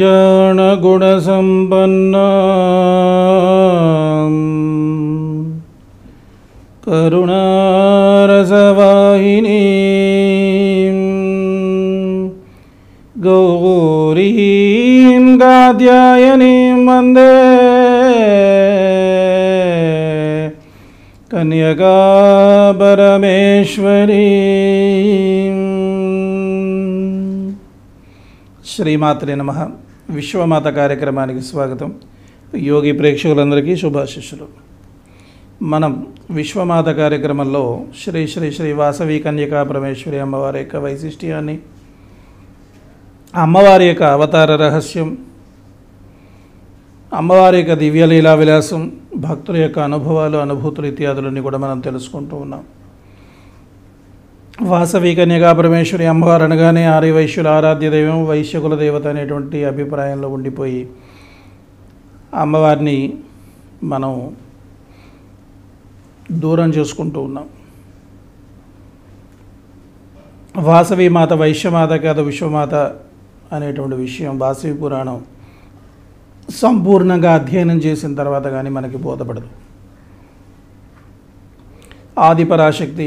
निर्ज्ञानगुणसम्पन्ना करुणारसवाहिनी गौरीं गाद्यायनीं वन्दे కన్యకా పరమేశ్వరీ శ్రీమాత్రే నమ విశ్వమాత కార్యక్రమానికి స్వాగతం యోగి ప్రేక్షకులందరికీ శుభాశిష్యులు మనం విశ్వమాత కార్యక్రమంలో శ్రీ శ్రీ శ్రీ వాసవి కన్యకా పరమేశ్వరి అమ్మవారి యొక్క వైశిష్ట్యాన్ని అమ్మవారి యొక్క అవతార రహస్యం అమ్మవారి యొక్క దివ్యలీలా విలాసం భక్తుల యొక్క అనుభవాలు అనుభూతులు ఇత్యాదులన్నీ కూడా మనం తెలుసుకుంటూ ఉన్నాం వాసవి కన్యగా పరమేశ్వరి అమ్మవారు అనగానే ఆర్య వైశ్యుల ఆరాధ్య దైవం వైశ్యకుల దేవత అనేటువంటి అభిప్రాయంలో ఉండిపోయి అమ్మవారిని మనం దూరం చేసుకుంటూ ఉన్నాం వాసవి మాత వైశ్యమాత కాదు విశ్వమాత అనేటువంటి విషయం వాసవి పురాణం సంపూర్ణంగా అధ్యయనం చేసిన తర్వాత కానీ మనకి బోధపడదు ఆదిపరాశక్తి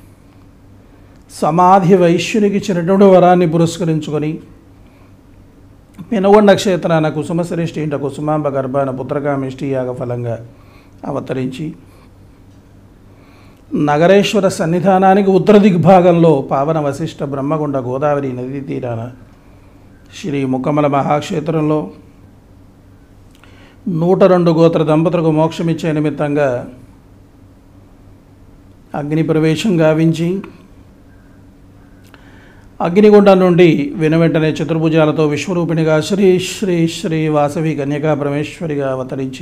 సమాధి వైశ్యునికి ఇచ్చినటువంటి వరాన్ని పురస్కరించుకొని పెనుగొండ క్షేత్రాన కుసుమశ్రేష్ఠి ఇంట కుసుమాంబ గర్భాన పుత్రకామిష్టి యాగ ఫలంగా అవతరించి నగరేశ్వర సన్నిధానానికి ఉత్తర దిగ్భాగంలో పావన వశిష్ఠ బ్రహ్మగుండ గోదావరి నదీ తీరాన శ్రీ ముక్కమల మహాక్షేత్రంలో నూట రెండు గోత్ర దంపతులకు మోక్షమిచ్చే నిమిత్తంగా అగ్ని ప్రవేశం గావించి అగ్నిగుండం నుండి వెనువెంటనే చతుర్భుజాలతో విశ్వరూపిణిగా శ్రీ శ్రీ శ్రీ వాసవి కన్యకా పరమేశ్వరిగా అవతరించి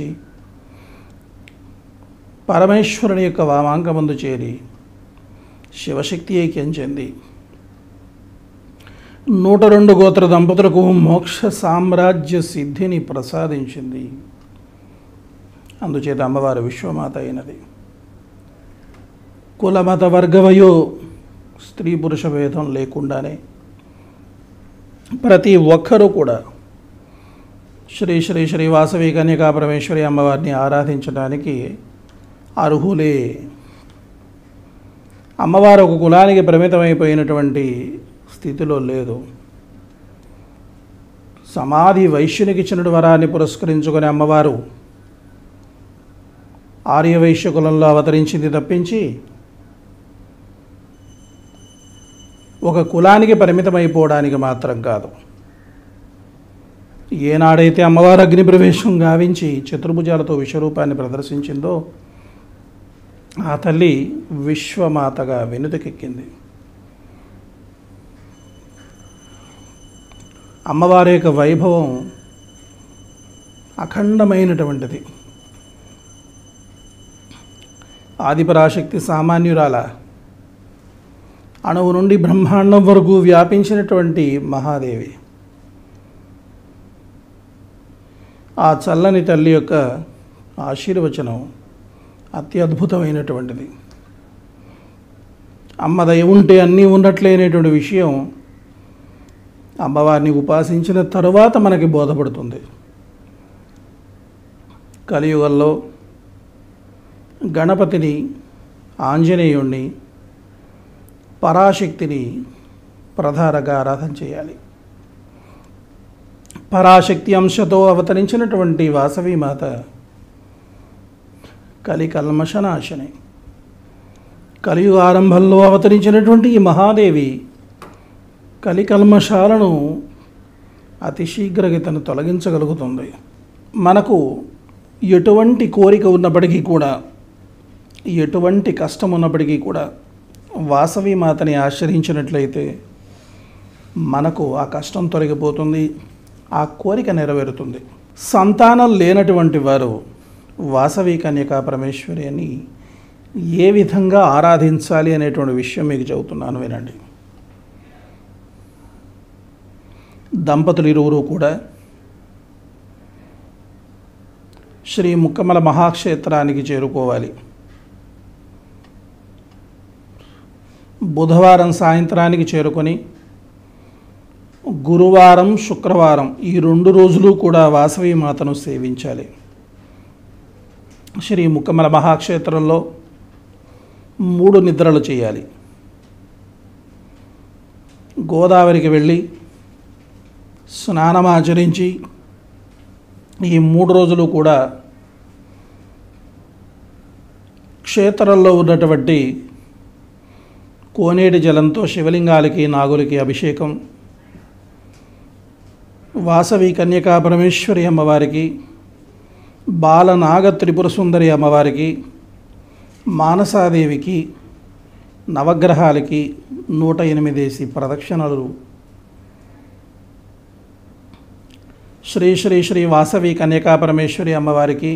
పరమేశ్వరుని యొక్క వామాంకమందు చేరి శివశక్తి ఐక్యం చెంది నూట రెండు గోత్ర దంపతులకు మోక్ష సామ్రాజ్య సిద్ధిని ప్రసాదించింది అందుచేత అమ్మవారు విశ్వమాత అయినది కులమత వర్గవయో స్త్రీ పురుష భేదం లేకుండానే ప్రతి ఒక్కరూ కూడా శ్రీ శ్రీ శ్రీ వాసవి కన్యకా పరమేశ్వరి అమ్మవారిని ఆరాధించడానికి అర్హులే అమ్మవారు ఒక కులానికి పరిమితమైపోయినటువంటి స్థితిలో లేదు సమాధి వైశ్యునికి ఇచ్చిన వరాన్ని పురస్కరించుకుని అమ్మవారు ఆర్య వైశ్య కులంలో అవతరించింది తప్పించి ఒక కులానికి పరిమితమైపోవడానికి మాత్రం కాదు ఏనాడైతే అమ్మవారు అగ్ని ప్రవేశం గావించి చతుర్భుజాలతో విశ్వరూపాన్ని ప్రదర్శించిందో ఆ తల్లి విశ్వమాతగా వెనుతకెక్కింది అమ్మవారి యొక్క వైభవం అఖండమైనటువంటిది ఆదిపరాశక్తి సామాన్యురాల అణువు నుండి బ్రహ్మాండం వరకు వ్యాపించినటువంటి మహాదేవి ఆ చల్లని తల్లి యొక్క ఆశీర్వచనం అత్యద్భుతమైనటువంటిది అమ్మ దయ ఉంటే అన్నీ ఉన్నట్లే అనేటువంటి విషయం అమ్మవారిని ఉపాసించిన తరువాత మనకి బోధపడుతుంది కలియుగంలో గణపతిని ఆంజనేయుణ్ణి పరాశక్తిని ప్రధానగా ఆరాధన చేయాలి పరాశక్తి అంశతో అవతరించినటువంటి వాసవి మాత కలి కల్మషనాశని కలియుగ ఆరంభంలో అవతరించినటువంటి ఈ మహాదేవి కలికల్మషాలను అతి శీఘ్రగతిని తొలగించగలుగుతుంది మనకు ఎటువంటి కోరిక ఉన్నప్పటికీ కూడా ఎటువంటి కష్టం ఉన్నప్పటికీ కూడా వాసవి మాతని ఆశ్రయించినట్లయితే మనకు ఆ కష్టం తొలగిపోతుంది ఆ కోరిక నెరవేరుతుంది సంతానం లేనటువంటి వారు వాసవి కన్యకా పరమేశ్వరి అని ఏ విధంగా ఆరాధించాలి అనేటువంటి విషయం మీకు చెబుతున్నాను వినండి దంపతులు ఇరువురు కూడా శ్రీ ముక్కమల మహాక్షేత్రానికి చేరుకోవాలి బుధవారం సాయంత్రానికి చేరుకొని గురువారం శుక్రవారం ఈ రెండు రోజులు కూడా వాసవి మాతను సేవించాలి శ్రీ ముక్కమల మహాక్షేత్రంలో మూడు నిద్రలు చేయాలి గోదావరికి వెళ్ళి స్నానమాచరించి ఈ మూడు రోజులు కూడా క్షేత్రంలో ఉన్నటువంటి కోనేటి జలంతో శివలింగాలకి నాగులకి అభిషేకం వాసవి కన్యకా పరమేశ్వరి అమ్మవారికి బాలనాగ త్రిపుర సుందరి అమ్మవారికి మానసాదేవికి నవగ్రహాలకి నూట ఎనిమిదేసి ప్రదక్షిణలు శ్రీ శ్రీ శ్రీ వాసవి కన్యకా పరమేశ్వరి అమ్మవారికి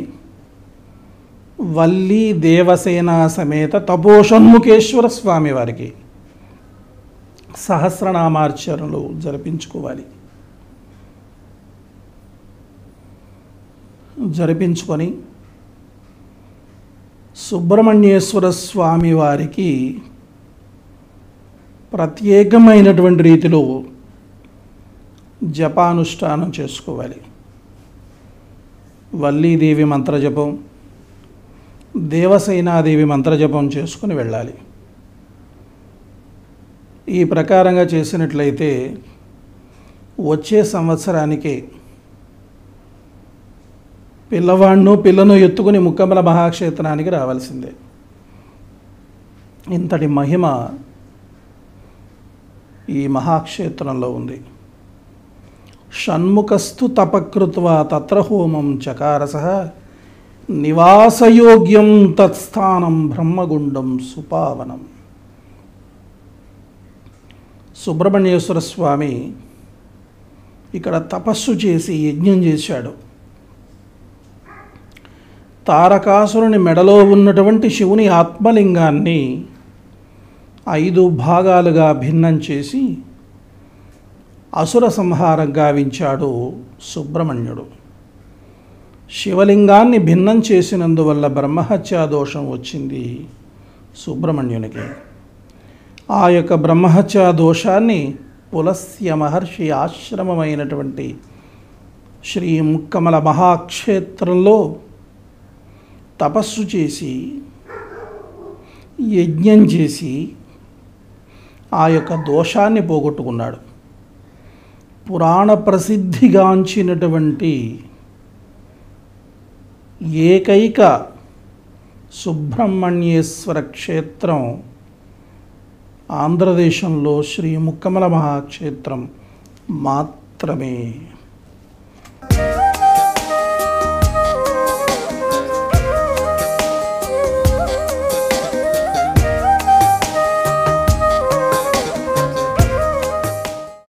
వల్లి దేవసేన సమేత తపోషణ్ముఖేశ్వర స్వామి వారికి సహస్రనామార్చనలు జరిపించుకోవాలి జరిపించుకొని సుబ్రహ్మణ్యేశ్వర స్వామి వారికి ప్రత్యేకమైనటువంటి రీతిలో జపానుష్ఠానం చేసుకోవాలి వల్లీదేవి మంత్రజపం దేవసేనాదేవి మంత్రజపం చేసుకుని వెళ్ళాలి ఈ ప్రకారంగా చేసినట్లయితే వచ్చే సంవత్సరానికి పిల్లవాడిను పిల్లను ఎత్తుకుని ముక్కమల మహాక్షేత్రానికి రావాల్సిందే ఇంతటి మహిమ ఈ మహాక్షేత్రంలో ఉంది షణ్ముఖస్థు తపకృత్వా తత్ర హోమం చకారస నివాసయోగ్యం తత్స్థానం బ్రహ్మగుండం సుపావనం సుబ్రహ్మణ్యేశ్వర స్వామి ఇక్కడ తపస్సు చేసి యజ్ఞం చేశాడు తారకాసురుని మెడలో ఉన్నటువంటి శివుని ఆత్మలింగాన్ని ఐదు భాగాలుగా భిన్నం చేసి అసుర సంహారం గావించాడు సుబ్రహ్మణ్యుడు శివలింగాన్ని భిన్నం చేసినందువల్ల బ్రహ్మహత్యా దోషం వచ్చింది సుబ్రహ్మణ్యునికి ఆ యొక్క బ్రహ్మహత్యా దోషాన్ని పులస్య మహర్షి ఆశ్రమమైనటువంటి శ్రీ ముక్కమల మహాక్షేత్రంలో తపస్సు చేసి యజ్ఞం చేసి ఆ యొక్క దోషాన్ని పోగొట్టుకున్నాడు పురాణ ప్రసిద్ధిగాంచినటువంటి ఏకైక సుబ్రహ్మణ్యేశ్వర క్షేత్రం ఆంధ్రదేశంలో శ్రీ ముక్కమల మహాక్షేత్రం మాత్రమే